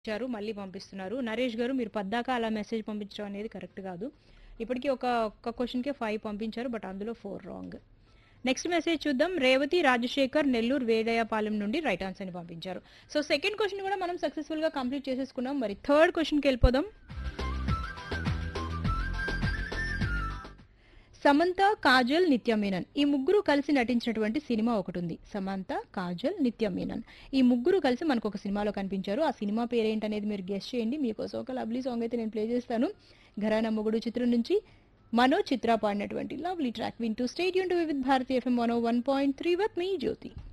ఇచ్చారు మళ్ళీ పంపిస్తున్నారు నరేష్ గారు మీరు పద్దాక అలా మెసేజ్ పంపించడం అనేది కరెక్ట్ కాదు ఇప్పటికీ ఒక ఒక్క క్వశ్చన్కే ఫైవ్ పంపించారు బట్ అందులో ఫోర్ రాంగ్ నెక్స్ట్ మెసేజ్ చూద్దాం రేవతి రాజశేఖర్ నెల్లూరు వేడయపాలెం నుండి రైట్ ఆన్సర్ ని పంపించారు సో సెకండ్ క్వశ్చన్ కూడా మనం సక్సెస్ఫుల్ గా కంప్లీట్ చేసేసుకున్నాం మరి థర్డ్ క్వశ్చన్కి వెళ్ళిపోదాం సమంత కాజల్ నిత్య మీనన్ ఈ ముగ్గురు కలిసి నటించినటువంటి సినిమా ఒకటి ఉంది సమంత కాజల్ నిత్య మీనన్ ఈ ముగ్గురు కలిసి మనకు ఒక సినిమాలో కనిపించారు ఆ సినిమా పేరేంటనేది మీరు గెస్ట్ చేయండి మీకోసం ఒక లవ్లీ సాంగ్ అయితే నేను ప్లే చేస్తాను ఘరానా మొగుడు చిత్రం నుంచి మనో చిత్ర పాడినటువంటి లవ్లీ ట్రాక్ వింటూ stay tuned to with Bharati FM one one point three with me Jyothi